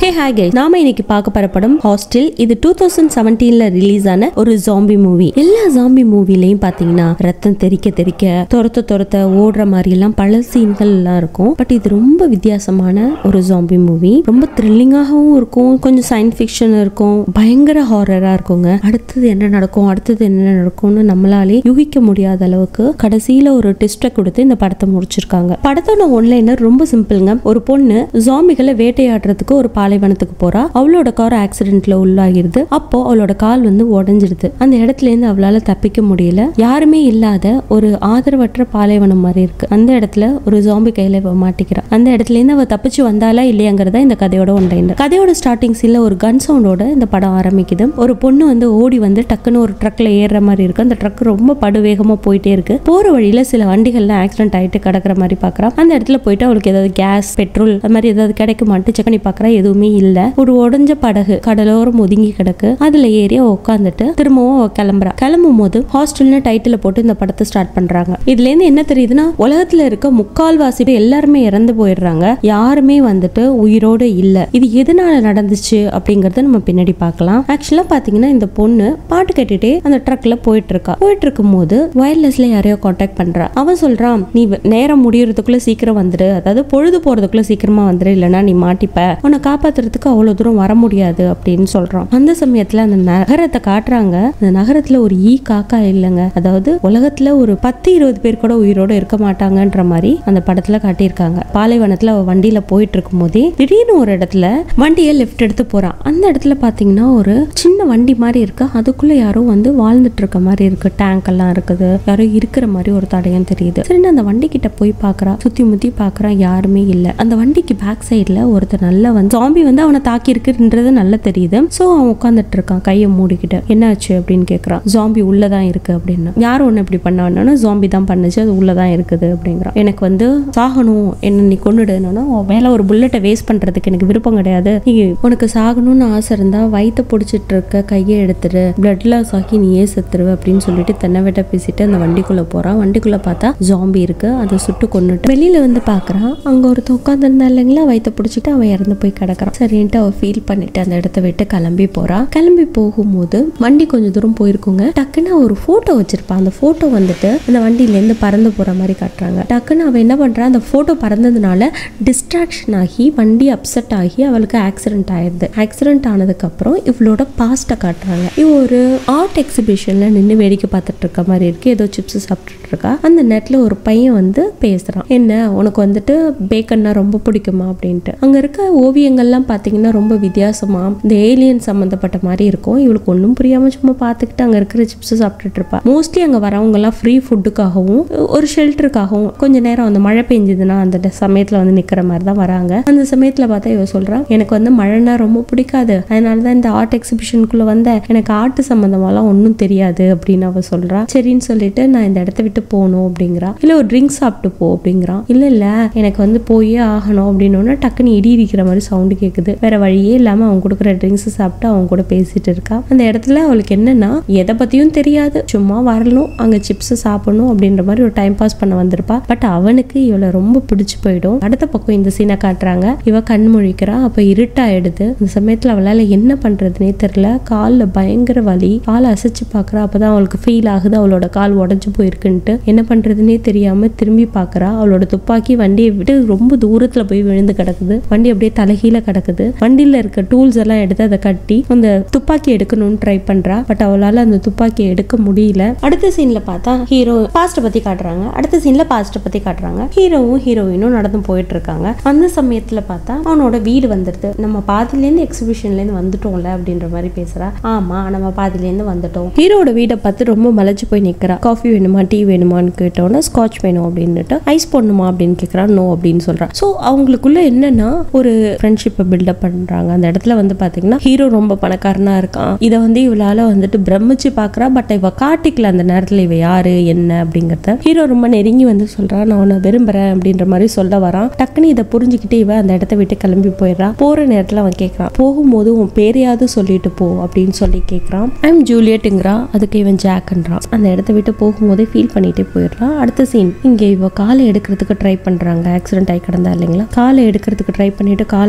hey hi கை நாம இன்னைக்கு பார்க்க போற படம் ஹாஸ்டல் இது டூ தௌசண்ட் செவன்டீன்ல ரிலீஸ் ஆன ஒரு ஜாம்பி மூவி எல்லா ஜாம்பி மூவிலையும் பாத்தீங்கன்னா ரத்தம் தெறிக்க தெறிக்க துரத்த துரத்த ஓடுற மாதிரி எல்லாம் பல சீன்கள் எல்லாம் இருக்கும் பட் இது ரொம்ப வித்தியாசமான ஒரு ஜாம்பி மூவி ரொம்ப த்ரில்லிங்காகவும் இருக்கும் கொஞ்சம் சயின்ஸ் ஃபிக்ஷன் இருக்கும் பயங்கர ஹாரரா இருக்குங்க அடுத்தது என்ன நடக்கும் அடுத்தது என்ன நடக்கும்னு நம்மளாலே யூகிக்க முடியாத அளவுக்கு கடைசியில ஒரு டிஸ்ட கொடுத்து இந்த படத்தை முடிச்சிருக்காங்க படத்தோட ஒன்லைனர் ரொம்ப சிம்பிள்ங்க ஒரு பொண்ணு ஜாம்பிகளை வேட்டையாடுறதுக்கு ஒரு பாலைவனத்துக்கு போறா அவளோட கார் ஆக்சிடென்ட்ல உள்ளாகிருது அப்போ அவளோட கால் வந்து உடஞ்சிடுது அந்த இடத்துல இருந்து அவளால தப்பிக்க முடியல யாருமே இல்லாத ஒரு ஆதரவற்ற பாலைவனம் மாதிரி இருக்கு அந்த இடத்துல ஒரு ஜாம்பி கையில இவ மாட்டிக்கிறா அந்த இடத்துல இருந்து அவ தப்பிச்சு வந்தாலா இல்லையாங்கிறதா இந்த கதையோட ஒன்லைனர் கதையோட ஸ்டார்டிங் சீன்ல ஒரு கன் சவுண்டோட இந்த படம் ஆரம்பிக்குது ஒரு பொண்ணு வந்து ஓடி வந்து டக்குன்னு ஒரு ட்ரக்ல ஏறுற மாதிரி இருக்கு அந்த ட்ரக் ரொம்ப படுவேகமா போயிட்டே இருக்கு போற வழியில சில வண்டிகள்லாம் ஆக்சிடென்ட் ஆயிட்டு கிடக்குற மாதிரி பாக்குறா அந்த இடத்துல போயிட்டு அவளுக்கு ஏதாவது கேஸ் பெட்ரோல் அது மாதிரி ஏதாவது கிடைக்குமான்ட்டு செக் பண்ணி பாக்குறா எதுவுமே இல்ல ஒரு உடஞ்ச படகு கடலோரம் ஒதுங்கி கிடக்கு அதுல ஏறி அவ உட்காந்துட்டு திரும்பவும் அவ கிளம்புறா கிளம்பும் போது ஹாஸ்டல்னு டைட்டில் போட்டு இந்த படத்தை ஸ்டார்ட் பண்றாங்க இதுல இருந்து என்ன தெரியுதுன்னா உலகத்துல இருக்க முக்கால்வாசி பேர் எல்லாருமே இறந்து போயிடுறாங்க யாருமே வந்துட்டு உயிரோடு இல்ல இது எதனால நடந்துச்சு அப்படிங்கறத நம்ம பின்னாடி பார்க்கலாம் ஆக்சுவலா பாத்தீங்கன்னா இந்த பொண்ணு பாட்டு கேட்டுட்டே அந்த ட்ரக்ல போயிட்டு இருக்கா போயிட்டு இருக்கும் போது வயர்லெஸ்ல யாரையோ காண்டாக்ட் பண்றா அவன் சொல்றான் நீ வ- நேரம் முடியறதுக்குள்ள சீக்கிரம் வந்துடு அதாவது பொழுது போறதுக்குள்ள சீக்கிரமா வந்துடு இல்லைன்னா நீ மாட்டிப்ப உன்னை காப்பாத்துறதுக்கு அவ்வளவு தூரம் வர முடியாது அப்படின்னு சொல்றான் அந்த சமயத்துல அந்த நகரத்தை காட்டுறாங்க அந்த நகரத்துல ஒரு ஈ காக்கா இல்லைங்க அதாவது உலகத்துல ஒரு பத்து இருபது பேர் கூட உயிரோட இருக்க மாட்டாங்கன்ற மாதிரி அந்த படத்துல காட்டியிருக்காங்க பாலைவனத்துல அவ வண்டியில போயிட்டு இருக்கும் போதே திடீர்னு ஒரு இடத்துல வண்டியை லெஃப்ட் எடுத்து போறான் அந்த இடத்துல பாத்தீங்கன்னா ஒரு சின்ன வண்டி மாதிரி இருக்கு அதுக்குள்ள யாரோ வந்து வாழ்ந்துட்டு இருக்க மாதிரி இருக்கு டேங்க் எல்லாம் இருக்குது யாரோ இருக்கிற மாதிரி ஒரு தடயம் தெரியுது சரி அந்த வண்டி கிட்ட போய் பாக்குறா சுத்தி முத்தி பாக்குறா யாருமே இல்ல அந்த வண்டிக்கு பேக் சைடுல ஒருத்தர் நல்லா வந்து ஜாம்பி வந்து அவனை தாக்கி இருக்குன்றது நல்லா தெரியுது சோ அவன் உட்காந்துட்டு இருக்கான் கையை மூடிக்கிட்டு என்னாச்சு அப்படின்னு கேக்குறான் ஜாம்பி உள்ளதான் இருக்கு அப்படின்னு யாரும் ஒண்ணு இப்படி பண்ணான்னா ஜாம்பி தான் பண்ணுச்சு அது உள்ளதான் இருக்குது அப்படிங்கிறான் எனக்கு வந்து சாகணும் என்ன நீ கொண்டுடுனா மேல ஒரு புல்லட்டை வேஸ்ட் பண்றதுக்கு எனக்கு விருப்பம் கிடையாது நீ உனக்கு சாகணும்னு ஆசை இருந்தா வயித்தை பிடிச்சிட்டு இருக்க கையை எடுத்துரு பிளட் லாஸ் ஆகி நீயே செத்துருவ அப்படின்னு சொல்லிட்டு தென்னவெட்ட பேசிட்டு அந்த வண்டிக்குள்ள போறான் வண்டிக்குள்ள பார்த்தா ஜாம்பி இருக்கு அதை சுட்டு கொண்டுட்டு வெளியில வந்து பாக்குறான் அங்க ஒருத்தன் உட்காந்துருந்தா இல்லைங்களா வயித்தை பிடிச்சிட்டு அவன் இறந்து போய் கிடக்குறான் சரின்ட்டு அவ ஃபீல் பண்ணிட்டு அந்த இடத்த விட்டு கிளம்பி போறா கிளம்பி போகும்போது வண்டி கொஞ்சம் தூரம் போயிருக்குங்க டக்குன்னு அவ ஒரு போட்டோ வச்சிருப்பா அந்த போட்டோ வந்துட்டு அந்த வண்டியில இருந்து பறந்து போற மாதிரி காட்டுறாங்க டக்குன்னு அவ என்ன பண்றா அந்த போட்டோ பறந்ததுனால டிஸ்ட்ராக்ஷன் ஆகி வண்டி அப்செட் ஆகி அவளுக்கு ஆக்சிடென்ட் ஆயிருது ஆக்சிடென்ட் ஆனதுக்கு அப்புறம் இவளோட பாஸ்ட்டை காட்டுறாங்க இவ ஒரு ஆர்ட் எக்ஸிபிஷன்ல நின்று வேடிக்கை பார்த்துட்டு இருக்க மாதிரி இருக்கு ஏதோ சிப்ஸ் சாப்பிட்டுட்டு இருக்கா அந்த நெட்ல ஒரு பையன் வந்து பேசுறான் என்ன உனக்கு வந்துட்டு பேக்கன்னா ரொம்ப பிடிக்குமா அப்படின்ட்டு அங்க இருக்க ஓவியங்கள்லாம் பாத்தீங்கன்னா ரொம்ப வித்தியாசமா இந்த ஏலியன் சம்மந்தப்பட்ட மாதிரி இருக்கும் இவளுக்கு ஒன்றும் புரியாம சும்மா பார்த்துக்கிட்டு அங்க இருக்கிற சிப்ஸ் சாப்பிட்டுட்டு இருப்பா மோஸ்ட்லி அங்க வரவங்க எல்லாம் ஃப்ரீ ஃபுட்டுக்காகவும் ஒரு ஷெல்டருக்காகவும் கொஞ்ச நேரம் அந்த மழை பெஞ்சதுன்னா அந்த ட- சமயத்துல வந்து நிக்கிற மாதிரி தான் வராங்க அந்த சமயத்துல பார்த்தா இவ சொல்றா எனக்கு வந்து மழைனா ரொம்ப பிடிக்காது அதனால தான் இந்த ஆர்ட் எக்ஸிபிஷனுக்குள்ள வந்தேன் எனக்கு ஆர்ட் சம்பந்தமாலாம் ஒன்றும் தெரியாது அப்படின்னு அவ சொல்றா சரின்னு சொல்லிட்டு நான் இந்த இடத்த விட்டு போகணும் அப்படிங்கிறா இல்ல ஒரு ட்ரிங்க் சாப்பிட்டு போ அப்படிங்கிறான் இல்ல இல்ல எனக்கு வந்து போயே ஆகணும் அப்படின்னு டக்குன்னு இடி இடிக்கிற மாதிரி சவுண்டு கேக்குது வேற வழியே இல்லாம அவன் கொடுக்குற ட்ரிங்க்ஸ் சாப்பிட்டு அவன் கூட பேசிட்டு இருக்கா அந்த இடத்துல அவளுக்கு என்னன்னா எதை பத்தியும் தெரியாது சும்மா வரணும் அங்க சிப்ஸ் சாப்பிடணும் அப்படின்ற மாதிரி ஒரு டைம் பாஸ் பண்ண வந்திருப்பா பட் அவனுக்கு இவளை ரொம்ப பிடிச்சு போயிடும் அடுத்த பக்கம் இந்த சீனை காட்டுறாங்க இவ கண் முழிக்கிறா அப்ப இருட்டாயிடுது அந்த சமயத்துல அவளால என்ன பண்றதுனே தெரியல கால்ல பயங்கர வலி காலை அசைச்சு பாக்குறா அப்பதான் அவளுக்கு ஃபீல் ஆகுது அவளோட கால் உடஞ்சு போயிருக்குன்ட்டு என்ன பண்றதுனே தெரியாம திரும்பி பாக்குறா அவளோட துப்பாக்கி வண்டியை விட்டு ரொம்ப தூரத்துல போய் விழுந்து கிடக்குது வண்டி அப்படியே தலைகீழ கிடக்குது வண்டியில இருக்க டூல்ஸ் எல்லாம் எடுத்து அதை கட்டி அந்த துப்பாக்கி எடுக்கணும்னு ட்ரை பண்றா பட் அவளால அந்த துப்பாக்கியை எடுக்க முடியல அடுத்த சீன்ல பார்த்தா ஹீரோ பாஸ்ட பத்தி காட்டுறாங்க அடுத்த சீன்ல பாஸ்ட பத்தி காட்டுறாங்க ஹீரோவும் ஹீரோயினும் நடந்து போயிட்டு இருக்காங்க அந்த சமயத்துல பார்த்தா அவனோட வீடு வந்துடுது நம்ம பாதியிலேருந்து எக்ஸிபிஷன்ல இருந்து வந்துட்டோம்ல அப்படின்ற மாதிரி பேசுறா ஆமா நம்ம பாதியிலேருந்து வந்துட்டோம் ஹீரோட வீடை பார்த்து ரொம்ப மலைச்சு போய் நிக்கிறா காஃபி வேணுமா டீ வேணுமான்னு கேட்டோன்னா ஸ்காட்ச் வேணும் அப்படின்னுட்டு ஐஸ் போடணுமா அப்படின்னு கேட்குறா நோ அப்படின்னு சொல்றா ஸோ அவங்களுக்குள்ள என்னன்னா ஒரு ஃப்ரெண்ட்ஷிப்பை பில்டப் பண்றாங்க அந்த இடத்துல வந்து பாத்தீங்கன்னா ஹீரோ ரொம்ப பணக்காரனா இருக்கான் இதை வந்து இவளால வந்துட்டு பிரமிச்சு பாக்குறா பட் இவ காட்டிக்கல அந்த நேரத்துல இவ யாரு என்ன அப்படிங்கறத ஹீரோ ரொம்ப நெருங்கி வந்து சொல்றா நான் உன்னை விரும்புறேன் அப்படின்ற மாதிரி சொல்ல வரான் டக்குன்னு இதை புரிஞ்சுக்கிட்டு இவ அந்த இடத்த விட்டு கிளம்பி போயிடுறா போற நேரத்துல அவன் கேட்கறான் போகும்போது உன் பேரையாவது சொல்லிட்டு போ அப்படின்னு சொல்லி கேட்கறான் ஐம் ஜூலியட்டுங்கிறா அதுக்கு இவன் ஜாக்ன்றான் அந்த இடத்த விட்டு போகும்போதே ஃபீல் பண்ணிட்டே போயிடுறான் அடுத்த சீன் இங்க இவ காலை எடுக்கிறதுக்கு ட்ரை பண்றாங்க ஆக்சிடென்ட் ஆகி கிடந்தா இல்லைங்களா காலை எடுக்கிறதுக்கு ட்ரை பண்ணிட்டு காலை கஷ்டப்பட்டு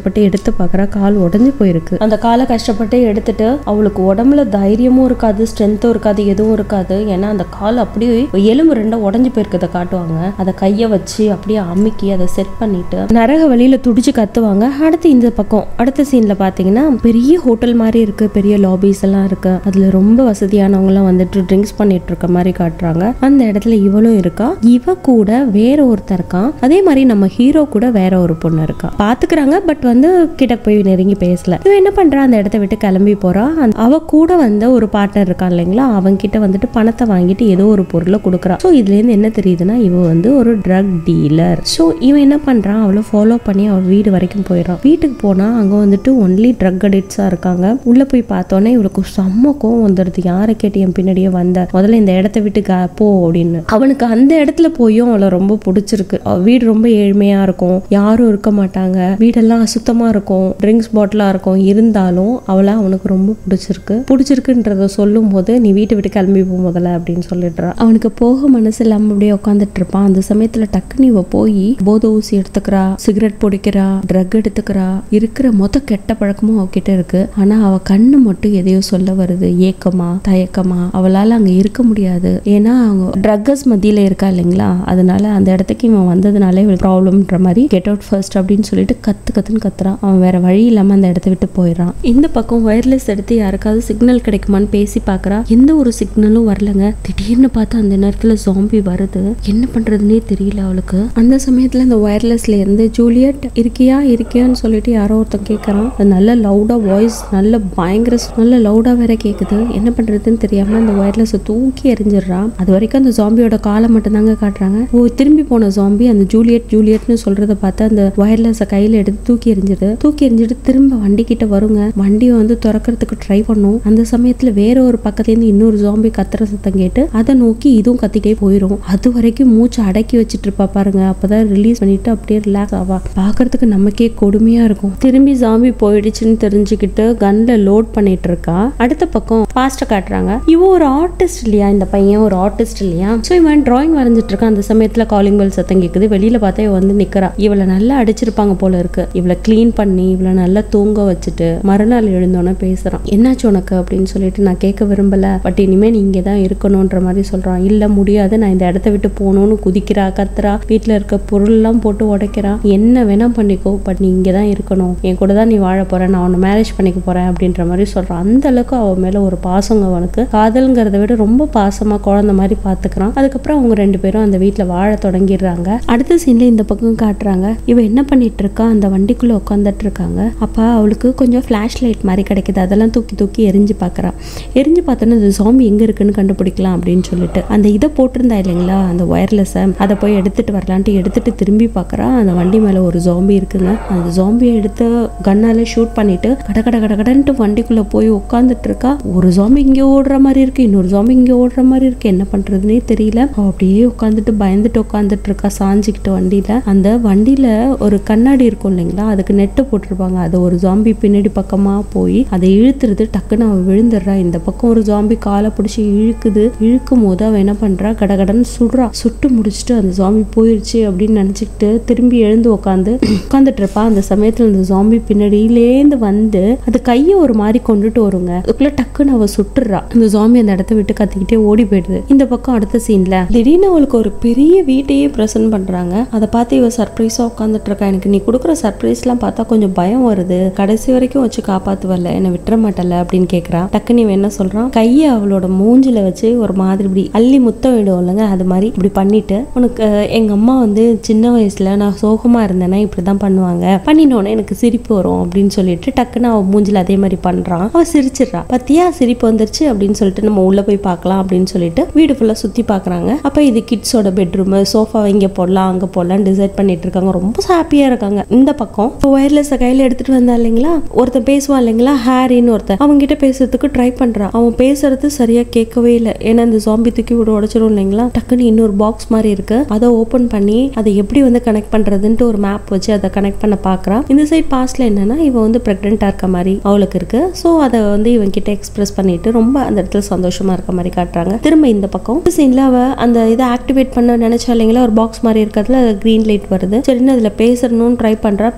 கஷ்டப்பட்டு எடுத்து பார்க்கறா கால் உடஞ்சி போயிருக்கு அந்த காலை கஷ்டப்பட்டு எடுத்துட்டு அவளுக்கு உடம்புல தைரியமும் இருக்காது ஸ்ட்ரென்த்தும் இருக்காது எதுவும் இருக்காது ஏன்னா அந்த கால் அப்படியே எலும்பு ரெண்டா உடஞ்சி போயிருக்கதை காட்டுவாங்க அதை கையை வச்சு அப்படியே அமுக்கி அதை செட் பண்ணிட்டு நரக வழியில துடிச்சு கத்துவாங்க அடுத்து இந்த பக்கம் அடுத்த சீன்ல பாத்தீங்கன்னா பெரிய ஹோட்டல் மாதிரி இருக்கு பெரிய லாபிஸ் எல்லாம் இருக்கு அதுல ரொம்ப வசதியானவங்க எல்லாம் வந்துட்டு ட்ரிங்க்ஸ் பண்ணிட்டு இருக்க மாதிரி காட்டுறாங்க அந்த இடத்துல இவளும் இருக்கா இவ கூட வேற ஒருத்தர் இருக்கான் அதே மாதிரி நம்ம ஹீரோ கூட வேற ஒரு பொண்ணு இருக்கா பாத்துக்கிறாங்க பட் வந்து கிட்ட போய் நெருங்கி பேசல இவ என்ன பண்றா அந்த இடத்த விட்டு கிளம்பி போறா அந்த- அவ கூட வந்த ஒரு பார்ட்னர் இருக்கான் இல்லைங்களா அவன் கிட்ட வந்துட்டு பணத்தை வாங்கிட்டு ஏதோ ஒரு பொருளை கொடுக்குறா ஸோ இதுல இருந்து என்ன தெரியுதுன்னா இவ வந்து ஒரு ட்ரக் டீலர் ஸோ இவன் என்ன பண்றான் அவளை ஃபாலோ பண்ணி அவள் வீடு வரைக்கும் போயிடறான் வீட்டுக்கு போனா அங்க வந்துட்டு ஒன்லி ட்ரக் அடிக்ட்ஸா இருக்காங்க உள்ள போய் பார்த்தோன்னே இவளுக்கு செம்ம கோவம் வந்துடுது யாரை கேட்டு என் பின்னாடியே வந்த முதல்ல இந்த இடத்த விட்டு க- போ அப்படின்னு அவனுக்கு அந்த இடத்துல போயும் அவளை ரொம்ப பிடிச்சிருக்கு அவ வீடு ரொம்ப ஏழ்மையா இருக்கும் யாரும் இருக்க மாட்டாங்க வீடெல்லாம் அசுத்தமா இருக்கும் ட்ரிங்க்ஸ் பாட்டிலா இருக்கும் இருந்தாலும் அவளை அவனுக்கு ரொம்ப பிடிச்சிருக்கு பிடிச்சிருக்குன்றத சொல்லும் போது நீ வீட்டை விட்டு கிளம்பி போ முதல்ல அப்படின்னு சொல்லிடுறான் அவனுக்கு போக மனசு இல்லாம அப்படியே உட்காந்துட்டு இருப்பான் அந்த சமயத்துல டக்குனு இவ போய் போதை ஊசி எடுத்துக்கிறா சிகரெட் பிடிக்கிறா ட்ரக் எடுத்துக்கிறா இருக்கிற மொத்த கெட்ட பழக்கமும் அவகிட்ட இருக்கு ஆனா அவ கண்ணு மட்டும் எதையோ சொல்ல வருது ஏக்கமா தயக்கமா அவளால அங்க இருக்க முடியாது ஏன்னா அவங்க ட்ரக்கர்ஸ் மத்தியில இருக்கா இல்லைங்களா அதனால அந்த இடத்துக்கு இவன் வந்ததுனால இவளுக்கு ப்ராப்ளம்ன்ற மாதிரி கெட் அவுட் ஃபர்ஸ்ட் அப்படின்னு சொல்லிட்டு கத்து கத்துன்னு கத்துறான் அவன் வேற வழி இல்லாம அந்த இடத்த விட்டு போயிடுறான் இந்த பக்கம் ஒயர்லெஸ் எடுத்து யாருக்காவது சிக்னல் கிடைக்குமான்னு பேசி பார்க்கறா எந்த ஒரு சிக்னலும் வரலங்க திடீர்னு பார்த்து அந்த நேரத்துல ஜாம்பி வருது என்ன பண்றதுனே தெரியல அவளுக்கு அந்த சமயத்துல இந்த ஒயர்லெஸ்ல இருந்து ஜூலியட் இருக்கியா இருக்கியான்னு சொல்லிட்டு யாரோ ஒருத்தன் கேட்கறான் அது நல்ல லவுடா வாய்ஸ் நல்ல பயங்கர நல்ல லவுடா வேற கேக்குது என்ன பண்றதுன்னு தெரியாம அந்த ஒயர்லெஸ் தூக்கி எறிஞ்சிடுறான் அது வரைக்கும் அந்த ஜாம்பியோட காலை மட்டும் தாங்க காட்டுறாங்க ஓ திரும்பி போன ஜாம்பி அந்த ஜூலியட் ஜூலியட்னு சொல்றத பார்த்து அந்த ஒயர்லெஸ் கையில எடுத்து தூக்கி எறிஞ்சிது தூக்கி எறிஞ்சிட்டு திரும்ப வண்டி கிட்ட வருங்க வண்டியை வந்து திறக்கிறதுக்கு ட்ரை பண்ணும் அந்த சமயத்துல வேற ஒரு பக்கத்துல இருந்து இன்னொரு ஜாம்பி கத்துற சத்தம் கேட்டு அதை நோக்கி இதுவும் கத்திட்டே போயிடும் அது வரைக்கும் மூச்சு அடக்கி வச்சிட்டு இருப்பா பாருங்க அப்பதான் ரிலீஸ் பண்ணிட்டு அப்படியே ரிலாக்ஸ் ஆவா பாக்குறதுக்கு நமக்கே கொடுமையா இருக்கும் திரும்பி ஜாம்பி போயிடுச்சுன்னு தெரிஞ்சுக்கிட்டு கன்ல லோட் பண்ணிட்டு இருக்கா அடுத்த பக்கம் ஃபாஸ்டா காட்டுறாங்க இவ ஒரு ஆர்டிஸ்ட் இல்லையா இந்த பையன் ஒரு ஆர்டிஸ்ட் இல்லையா ஸோ இவன் டிராயிங் வரைஞ்சிட்டு இருக்கான் அந்த சமயத்துல காலிங் பெல் சத்தம் கேக்குது வெளியில பார்த்தா இவ வந்து நிக்கிறா இவளை நல்லா அடிச்சிருப்பாங்க போல இருக்கு இவளை க்ளீன் பண்ணி இவளை நல்லா தூங்க வச்சுட்டு மறுநாள் எழுந்தோன்னே பேசுறான் என்னாச்சு உனக்கு அப்படின்னு சொல்லிட்டு நான் கேட்க விரும்பல பட் இனிமே நீ இங்கே தான் இருக்கணுன்ற மாதிரி சொல்றான் இல்ல முடியாது நான் இந்த இடத்த விட்டு போகணும்னு குதிக்கிறா கத்துறா வீட்டுல இருக்க பொருள்லாம் போட்டு உடைக்கிறா என்ன வேணா பண்ணிக்கோ பட் நீ இங்கே தான் இருக்கணும் என் கூட தான் நீ வாழ போற நான் உன்னை மேரேஜ் பண்ணிக்க போறேன் அப்படின்ற மாதிரி சொல்றான் அந்த அளவுக்கு அவ மேல ஒரு பாசங்க அவனுக்கு காதல்ங்கிறத விட ரொம்ப பாசமா குழந்தை மாதிரி பாத்துக்கிறான் அதுக்கப்புறம் அவங்க ரெண்டு பேரும் அந்த வீட்டுல வாழ தொடங்கிடுறாங்க அடுத்த சீன்ல இந்த பக்கம் காட்டுறாங்க இவ என்ன பண்ணிட்டு இருக்கா அந்த வண்டிக்குள்ள உட்காந்துட்டு இருக்காங்க அப்ப அவளுக்கு கொஞ்சம் ஃபிளாஷ் லைட் மாதிரி கிடைக்குது அதெல்லாம் தூக்கி தூக்கி எரிஞ்சு பார்க்கறா எரிஞ்சு பார்த்தோன்னா அந்த ஜாம்பி எங்க இருக்குன்னு கண்டுபிடிக்கலாம் அப்படின்னு சொல்லிட்டு அந்த இதை போட்டிருந்தா இல்லைங்களா அந்த ஒயர்லெஸ்ஸை அதை போய் எடுத்துட்டு வரலான்ட்டு எடுத்துட்டு திரும்பி பார்க்கறா அந்த வண்டி மேல ஒரு ஜாம்பி இருக்குங்க அந்த ஜாம்பியை எடுத்து கண்ணால ஷூட் பண்ணிட்டு கட கட கட கடன்ட்டு வண்டிக்குள்ள போய் உட்காந்துட்டு இருக்கா ஒரு ஜாம்பி இங்கே ஓடுற மாதிரி இருக்கு இன்னொரு ஜாம்பி இங்கே ஓடுற மாதிரி இருக்கு என்ன பண்றதுனே தெரியல அவ அப்படியே உட்காந்துட்டு பயந்துட்டு உட்காந்துட்டு இருக்கா சாஞ்சிக்கிட்டு வண்டியில அந்த வண்டியில ஒரு கண்ணாடி இருக்கும் இல்லைங்களா அதுக்கு நெட்டு போட்டிருப்பாங்க அது ஒரு ஜாம்பி பின்னாடி பக்கமா போய் அதை இழுத்துறது டக்குன்னு அவ விழுந்துடுறா இந்த பக்கம் ஒரு ஜாம்பி காலை பிடிச்சி இழுக்குது இழுக்கும் போது அவ என்ன பண்றா கடகடன்னு சுடுறா சுட்டு முடிச்சுட்டு அந்த ஜாம்பி போயிடுச்சு அப்படின்னு நினைச்சுக்கிட்டு திரும்பி எழுந்து உட்காந்து உட்காந்துட்டு இருப்பா அந்த சமயத்துல அந்த ஜாம்பி பின்னாடியிலேந்து வந்து அது கையை ஒரு மாதிரி கொண்டுட்டு வருங்க அதுக்குள்ள டக்குன்னு அவ சுட்டுறா அந்த ஜாம்பி அந்த இடத்த விட்டு கத்திக்கிட்டே ஓடி போயிடுது இந்த பக்கம் அடுத்த சீன்ல திடீர்னு அவளுக்கு ஒரு பெரிய வீட்டையே ப்ரெசென்ட் பண்றாங்க அதை பார்த்து இவ சர்ப்ரைஸா உட்காந்துட்டு இருக்கா எனக்கு நீ கொடுக்குற சர்ப்ரைஸ்லாம் பார்த்தா கொஞ்சம் பயம் வருது கடைசி வரைக்கும் வச்சு காப்பாத்துவல்ல என்னை விட்டுற மாட்டல அப்படின்னு கேக்குறா டக்குன்னு இவன் என்ன சொல்றான் கையை அவளோட மூஞ்சில வச்சு ஒரு மாதிரி இப்படி அள்ளி முத்தம் விடும் இல்லைங்க அது மாதிரி இப்படி பண்ணிட்டு உனக்கு அஹ், எங்க அம்மா வந்து சின்ன வயசுல நான் சோகமா இருந்தேன்னா இப்படிதான் பண்ணுவாங்க பண்ணினோடனே எனக்கு சிரிப்பு வரும் அப்படின்னு சொல்லிட்டு டக்குன்னு அவ மூஞ்சில அதே மாதிரி பண்றான் அவ சிரிச்சிடுறா பத்தியா சிரிப்பு வந்துருச்சு அப்படின்னு சொல்லிட்டு நம்ம உள்ள போய் பார்க்கலாம் அப்படின்னு சொல்லிட்டு வீடு ஃபுல்லா சுத்தி பார்க்கறாங்க அப்ப இது கிட்ஸோட பெட்ரூம் சோஃபா இங்க போடலாம் அங்க போடலாம் டிசைட் பண்ணிட்டு இருக்காங்க ரொம்ப ஹாப்பியா இருக்காங்க இந்த பக்கம் ஒயர்லெஸ் கையில எடுத்துட்டு வந்தா இல்லைங்களா ஒருத்தன் பேசுவான் இல்லைங்களா ஹாரின்னு ஒருத்தன் அவங்க கிட்ட பேசுறதுக்கு ட்ரை பண்றான் அவன் பேசுறது சரியா கேட்கவே இல்லை ஏன்னா இந்த ஜாம்பி தூக்கி விட உடைச்சிரும் இல்லைங்களா டக்குன்னு இன்னொரு பாக்ஸ் மாதிரி இருக்கு அதை ஓபன் பண்ணி அதை எப்படி வந்து கனெக்ட் பண்றதுன்ட்டு ஒரு மேப் வச்சு அதை கனெக்ட் பண்ண பாக்குறான் இந்த சைட் பாஸ்ட்ல என்னன்னா இவன் வந்து பிரெக்னெண்டா இருக்க மாதிரி அவளுக்கு இருக்கு ஸோ அதை வந்து இவன் கிட்ட எக்ஸ்பிரஸ் பண்ணிட்டு ரொம்ப அந்த இடத்துல சந்தோஷமா இருக்க மாதிரி காட்டுறாங்க திரும்ப இந்த பக்கம் சீன்ல அவ அந்த இதை ஆக்டிவேட் பண்ண நினைச்சா இல்லைங்களா ஒரு பாக்ஸ் மாதிரி இருக்கிறதுல கிரீன் லைட் வருது சரின்னு அதுல பேசணும்னு ட்ரை பண்றா பேசும்போது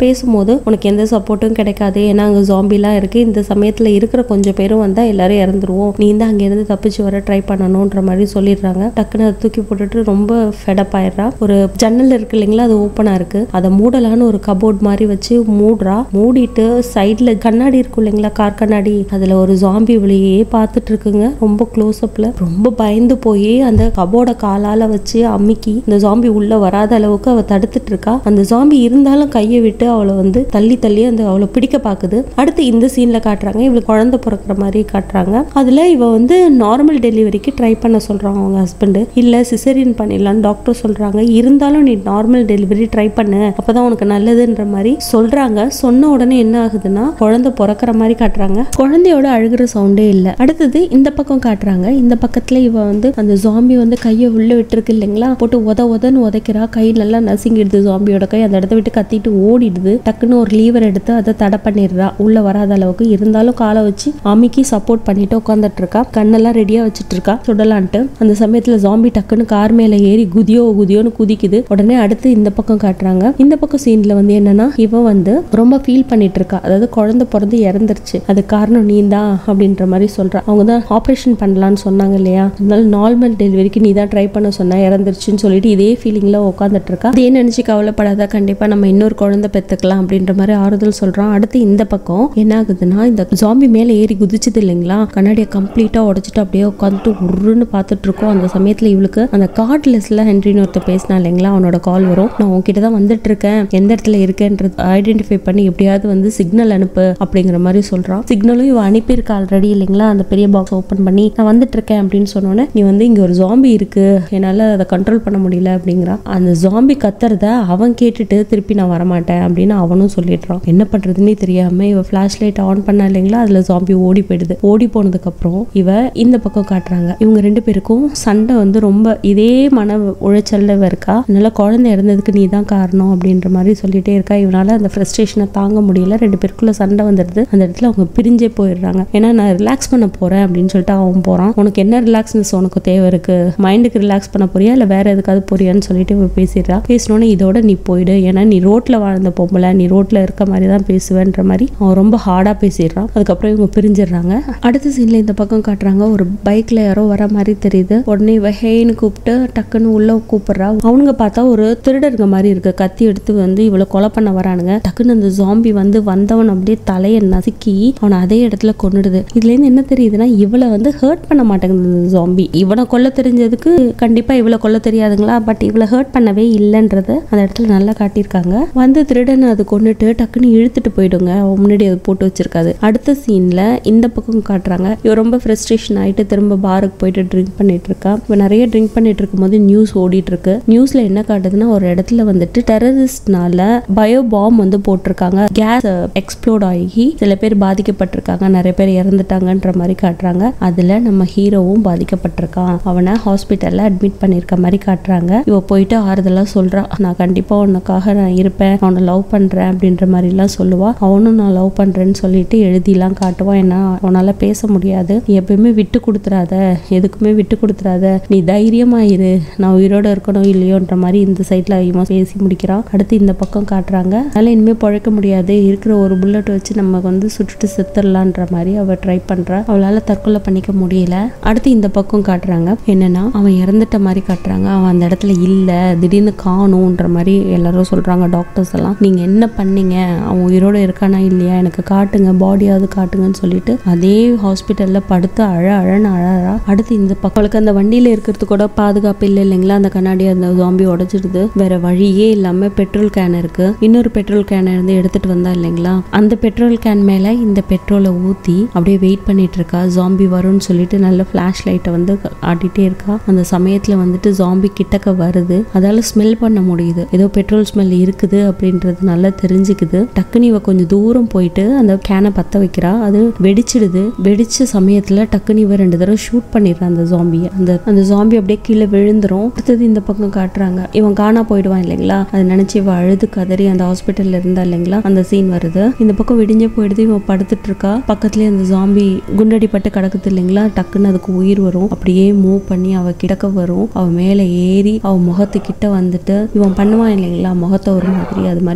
போது உனக்கு எந்த சப்போர்ட்டும் கிடைக்காது ஏன்னா அங்கே ஜாம்பிலாம் இருக்கு இந்த சமயத்தில் இருக்கிற கொஞ்சம் பேரும் வந்தால் எல்லாரும் இறந்துருவோம் நீ தான் அங்கேருந்து தப்பிச்சு வர ட்ரை பண்ணணுன்ற மாதிரி சொல்லிடுறாங்க டக்குன்னு அதை தூக்கி போட்டுட்டு ரொம்ப ஃபெடப் ஆயிடுறா ஒரு ஜன்னல் இருக்கு இல்லைங்களா அது ஓப்பனாக இருக்கு அதை மூடலான்னு ஒரு கபோர்ட் மாதிரி வச்சு மூடுறா மூடிட்டு சைடில் கண்ணாடி இருக்கும் இல்லைங்களா கார் கண்ணாடி அதில் ஒரு ஜாம்பி வழியே பார்த்துட்டு இருக்குங்க ரொம்ப க்ளோஸ் அப்ல ரொம்ப பயந்து போய் அந்த கபோர்டை காலால வச்சு அமுக்கி இந்த ஜாம்பி உள்ள வராத அளவுக்கு அவ தடுத்துட்டு இருக்கா அந்த ஜாம்பி இருந்தாலும் கையை விட்டு அவளை வந்து தள்ளி தள்ளி அந்த அவளை பிடிக்க பாக்குது அடுத்து இந்த சீன்ல காட்டுறாங்க இவளுக்கு குழந்தை பிறக்கிற மாதிரி காட்டுறாங்க அதுல இவ வந்து நார்மல் டெலிவரிக்கு ட்ரை பண்ண சொல்றாங்க அவங்க ஹஸ்பண்ட் இல்ல சிசரியன் பண்ணிடலாம்னு டாக்டர் சொல்றாங்க இருந்தாலும் நீ நார்மல் டெலிவரி ட்ரை பண்ணு அப்பதான் உனக்கு நல்லதுன்ற மாதிரி சொல்றாங்க சொன்ன உடனே என்ன ஆகுதுன்னா குழந்தை பிறக்கிற மாதிரி காட்டுறாங்க குழந்தையோட அழுகிற சவுண்டே இல்ல அடுத்தது இந்த பக்கம் காட்டுறாங்க இந்த பக்கத்துல இவ வந்து அந்த ஜாம்பி வந்து கையை உள்ள விட்டுருக்கு இல்லைங்களா போட்டு உத உதன்னு உதைக்கிறா கை நல்லா நசுங்கிடுது ஜாம்பியோட கை அந்த இடத்த விட்டு கத்திட்டு ஓடிடுது டக்குன்னு ஒரு லீவர் எடுத்து அதை தடை பண்ணிடுறா உள்ள வராத அளவுக்கு இருந்தாலும் காலை வச்சு அமுக்கி சப்போர்ட் பண்ணிட்டு உட்காந்துட்டு இருக்கா கண்ணெல்லாம் ரெடியா வச்சுட்டு இருக்கா சுடலான்ட்டு அந்த சமயத்துல ஜாம்பி டக்குன்னு கார் மேல ஏறி குதியோ குதியோன்னு குதிக்குது உடனே அடுத்து இந்த பக்கம் காட்டுறாங்க இந்த பக்கம் சீன்ல வந்து என்னன்னா இவ வந்து ரொம்ப ஃபீல் பண்ணிட்டு இருக்கா அதாவது குழந்தை பிறந்து இறந்துருச்சு அது காரணம் நீ தான் அப்படின்ற மாதிரி சொல்றா அவங்க தான் ஆப்ரேஷன் பண்ணலான்னு சொன்னாங்க இல்லையா அதனால நார்மல் டெலிவரிக்கு நீ தான் ட்ரை பண்ண சொன்னா இறந்துருச்சுன்னு சொல்லிட்டு இதே ஃபீலிங்ல உட்காந்துட்டு இருக்கா இதே நினைச்சு கவலைப்படாத கண்டிப்பா நம்ம இன்னொரு குழந்தை பெத்துக்கலாம் அப்படின்ற மாதிரி ஆறுதல் சொல்றான் அடுத்து இந்த பக்கம் என்ன ஆகுதுன்னா இந்த ஜாம்பி மேல ஏறி குதிச்சது இல்லைங்களா கண்ணாடியை கம்ப்ளீட்டா உடைச்சிட்டு அப்படியே உட்காந்துட்டு உருன்னு பார்த்துட்டு இருக்கோம் அந்த சமயத்துல இவளுக்கு அந்த கார்ட்லெஸ்ல ஹென்ரின்னு ஒருத்தர் பேசினா இல்லைங்களா அவனோட கால் வரும் நான் உன்கிட்ட தான் வந்துட்டு இருக்கேன் எந்த இடத்துல இருக்கேன்றது ஐடென்டிஃபை பண்ணி எப்படியாவது வந்து சிக்னல் அனுப்பு அப்படிங்கிற மாதிரி சொல்றான் சிக்னலும் இவ அனுப்பியிருக்கா ஆல்ரெடி இல்லைங்களா அந்த பெரிய பாக்ஸ் ஓப்பன் பண்ணி நான் வந்துட்டு இருக்கேன் அப்படின்னு சொன்னோன்னே நீ வந்து இங்க ஒரு ஜாம்பி இருக்கு என்னால அதை கண்ட்ரோல் பண்ண முடியல அப்படிங்கிறான் அந்த ஜாம்பி கத்துறத அவன் கேட்டுட்டு திருப்பி நான் வரமாட்டேன் அப்படின்னு அவனும் சொல்லிடுறான் என்ன பண்றதுன்னே தெரியாம இவ ஃபிளாஷ் லைட் ஆன் பண்ணா இல்லைங்களா அதுல ஜாம்பி ஓடி போயிடுது ஓடி போனதுக்கு அப்புறம் இவ இந்த பக்கம் காட்டுறாங்க இவங்க ரெண்டு பேருக்கும் சண்டை வந்து ரொம்ப இதே மன உளைச்சல்ல இவ இருக்கா அதனால குழந்தை இறந்ததுக்கு நீ தான் காரணம் அப்படின்ற மாதிரி சொல்லிட்டே இருக்கா இவனால அந்த ஃப்ரஸ்ட்ரேஷனை தாங்க முடியல ரெண்டு பேருக்குள்ள சண்டை வந்துடுது அந்த இடத்துல அவங்க பிரிஞ்சே போயிடுறாங்க ஏன்னா நான் ரிலாக்ஸ் பண்ண போறேன் அப்படின்னு சொல்லிட்டு அவன் போறான் உனக்கு என்ன ரிலாக்ஸ்னஸ் உனக்கு தேவை இருக்கு மைண்டுக்கு ரிலாக்ஸ் பண்ண போறியா இல்ல வேற எதுக்காவது போறியான்னு சொல்லிட்டு இவ பேசிடுறா பேசினோன்னே இதோட நீ போயிடு ஏன்னா நீ ரோட்ல வாழ்ந்த பொம்பளை நீ ரோட்ல இருக்க மாதிரி தான் பேசுவேன்ற மாதிரி அவன் ரொம்ப ஹார்டா பேசிடுறான் அதுக்கப்புறம் இவங்க பிரிஞ்சிடுறாங்க அடுத்த சீன்ல இந்த பக்கம் காட்டுறாங்க ஒரு பைக்ல யாரோ வர மாதிரி தெரியுது உடனே இவ ஹேன்னு கூப்பிட்டு டக்குன்னு உள்ள கூப்பிடுறா அவனுங்க பார்த்தா ஒரு திருடருங்க மாதிரி இருக்கு கத்தி எடுத்து வந்து இவளை கொலை பண்ண வரானுங்க டக்குன்னு அந்த ஜாம்பி வந்து வந்தவன் அப்படியே தலையை நசுக்கி அவனை அதே இடத்துல கொன்னுடுது இதுல இருந்து என்ன தெரியுதுன்னா இவளை வந்து ஹர்ட் பண்ண மாட்டேங்குது இந்த ஜாம்பி இவனை கொல்ல தெரிஞ்சதுக்கு கண்டிப்பா இவளை கொல்ல தெரியாதுங்களா பட் இவளை ஹர்ட் பண்ணவே இல்லைன்றத அந்த இடத்துல நல்லா காட்டியிருக்காங்க வந்து திருடன் அது கொண்டுட்டு டக்குன்னு இழுத்துட்டு போயிடுங்க அவன் முன்னாடி அது போட்டு வச்சிருக்காது அடுத்த சீன்ல இந்த பக்கம் காட்டுறாங்க இவ ரொம்ப ஃப்ரஸ்ட்ரேஷன் ஆயிட்டு திரும்ப பாருக்கு போயிட்டு ட்ரிங்க் பண்ணிட்டு இருக்கா இவ நிறைய ட்ரிங்க் பண்ணிட்டு இருக்கும்போது நியூஸ் ஓடிட்டு இருக்கு நியூஸ்ல என்ன காட்டுதுன்னா ஒரு இடத்துல வந்துட்டு டெரரிஸ்ட்னால பயோ பாம் வந்து போட்டிருக்காங்க கேஸ் எக்ஸ்ப்ளோட் ஆகி சில பேர் பாதிக்கப்பட்டிருக்காங்க நிறைய பேர் இறந்துட்டாங்கன்ற மாதிரி காட்டுறாங்க அதுல நம்ம ஹீரோவும் பாதிக்கப்பட்டிருக்கான் அவனை ஹாஸ்பிட்டல்ல அட்மிட் பண்ணிருக்க மாதிரி காட்டுறாங்க இவ போயிட்டு ஆறுதலா சொல்றா நான் கண்டிப்பா உனக்காக நான் இருப்பேன் நான் உன்னை லவ் பண்றேன் அப்படின்ற மாதிரி எல்லாம் சொல்லுவா அவனும் நான் லவ் பண்றேன்னு சொல்லிட்டு எழுதிலாம் காட்டுவான் ஏன்னா அவனால பேச முடியாது நீ எப்பயுமே விட்டு கொடுத்துறாத எதுக்குமே விட்டு கொடுத்துறாத நீ தைரியமா இரு நான் உயிரோட இருக்கணும் இல்லையோன்ற மாதிரி இந்த சைட்ல இவன் பேசி முடிக்கிறான் அடுத்து இந்த பக்கம் காட்டுறாங்க அதனால இனிமே பழைக்க முடியாது இருக்கிற ஒரு புல்லட் வச்சு நம்ம வந்து சுட்டுட்டு செத்துடலான்ற மாதிரி அவ ட்ரை பண்றா அவளால தற்கொலை பண்ணிக்க முடியல அடுத்து இந்த பக்கம் காட்டுறாங்க என்னன்னா அவன் இறந்துட்ட மாதிரி காட்டுறாங்க அவன் அந்த இடத்துல இல்ல திடீர்னு காணுன்ற மாதிரி எல்லாரும் சொல்றாங்க டாக்டர்ஸ் எல்லாம் நீங்க என்ன பண்ணீங்க அவன் உயிரோட இருக்கானா இல்லையா எனக்கு காட்டுங்க பாடியாவது காட்டுங்கன்னு சொல்லிட்டு அதே ஹாஸ்பிட்டல்ல படுத்து அழ அழன்னு அழறா அடுத்து இந்த பக்கம் அவளுக்கு அந்த வண்டியில இருக்கிறது கூட பாதுகாப்பு இல்லை இல்லைங்களா அந்த கண்ணாடி அந்த ஜாம்பி உடைச்சிடுது வேற வழியே இல்லாம பெட்ரோல் கேன் இருக்கு இன்னொரு பெட்ரோல் கேனை இருந்து எடுத்துட்டு வந்தா இல்லைங்களா அந்த பெட்ரோல் கேன் மேல இந்த பெட்ரோலை ஊத்தி அப்படியே வெயிட் பண்ணிட்டு இருக்கா ஜாம்பி வரும்னு சொல்லிட்டு நல்ல ஃபிளாஷ் லைட்டை வந்து ஆட்டிட்டே இருக்கா அந்த சமயத்துல வந்துட்டு ஜாம்பி கிட்டக்க வருது அதால ஸ்மெல் பண்ண முடியுது ஏதோ பெட்ரோல் ஸ்மெல் இருக்குது அப்படின்றது நல்லா தெரிஞ்சுக்குது டக்குன்னு இவ கொஞ்சம் தூரம் போயிட்டு அந்த கேனை பத்த வைக்கிறா அது வெடிச்சிடுது வெடிச்ச சமயத்துல டக்குன்னு இவ ரெண்டு தடவை ஷூட் பண்ணிடுறா அந்த ஜாம்பியை அந்த அந்த ஜாம்பி அப்படியே கீழே விழுந்துரும் அடுத்தது இந்த பக்கம் காட்டுறாங்க இவன் காணா போயிடுவான் இல்லைங்களா அதை நினைச்சு இவ அழுது கதறி அந்த ஹாஸ்பிட்டல்ல இருந்தா இல்லைங்களா அந்த சீன் வருது இந்த பக்கம் விடிஞ்சே போயிடுது இவன் படுத்துட்டு இருக்கா பக்கத்துலயே அந்த ஜாம்பி குண்டடிப்பட்டு கிடக்குது இல்லைங்களா டக்குன்னு அதுக்கு உயிர் வரும் அப்படியே மூவ் பண்ணி அவ கிடக்க வரும் அவ மேல ஏறி அவ முகத்துக்கிட்ட வந்துட்டு இவன் பண்ணுவான் இல்லைங்களா முகத்தை ஒரு மாதிரி அது மாதிரி பண்ணோன்னே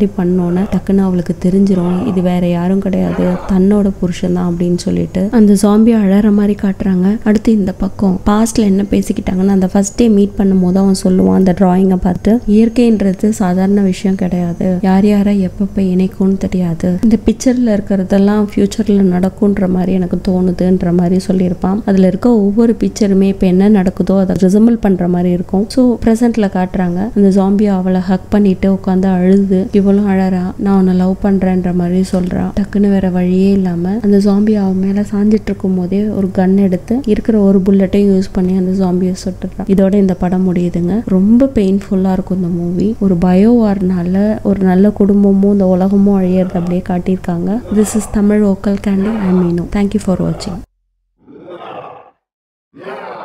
பண்ணோன்னே டக்குன்னு அவளுக்கு தெரிஞ்சிரும் இது வேற யாரும் கிடையாது தன்னோட புருஷன் தான் அப்படின்னு சொல்லிட்டு அந்த ஜாம்பி அழற மாதிரி காட்டுறாங்க அடுத்து இந்த பக்கம் பாஸ்ட்ல என்ன பேசிக்கிட்டாங்கன்னா அந்த ஃபர்ஸ்ட் டே மீட் பண்ணும் போது அவன் சொல்லுவான் அந்த டிராயிங்கை பார்த்து இயற்கைன்றது சாதாரண விஷயம் கிடையாது யார் யாரை எப்பப்ப இணைக்கும்னு தெரியாது இந்த பிக்சர்ல இருக்கிறதெல்லாம் ஃபியூச்சர்ல நடக்கும்ன்ற மாதிரி எனக்கு தோணுதுன்ற மாதிரி சொல்லியிருப்பான் அதுல இருக்க ஒவ்வொரு பிக்சருமே இப்போ என்ன நடக்குதோ அதை ரிசம்பிள் பண்ற மாதிரி இருக்கும் ஸோ ப்ரெசென்ட்ல காட்டுறாங்க அந்த ஜாம்பி அவளை ஹக் பண்ணிட்டு உட்காந்து அழுது இவளும் அழறா நான் உன்னை லவ் பண்றேன்ற மாதிரி சொல்றா டக்குன்னு வேற வழியே இல்லாம அந்த ஜாம்பி அவன் மேல சாஞ்சிட்டு இருக்கும் போதே ஒரு கன் எடுத்து இருக்கிற ஒரு புல்லட்டையும் யூஸ் பண்ணி அந்த ஜாம்பியை சுட்டுறான் இதோட இந்த படம் முடியுதுங்க ரொம்ப பெயின்ஃபுல்லா இருக்கும் இந்த மூவி ஒரு பயோ வார்னால ஒரு நல்ல குடும்பமும் இந்த உலகமும் அழியறது அப்படியே காட்டியிருக்காங்க this is Tamil vocal candy I மீனோ தேங்க்யூ ஃபார் வாட்சிங்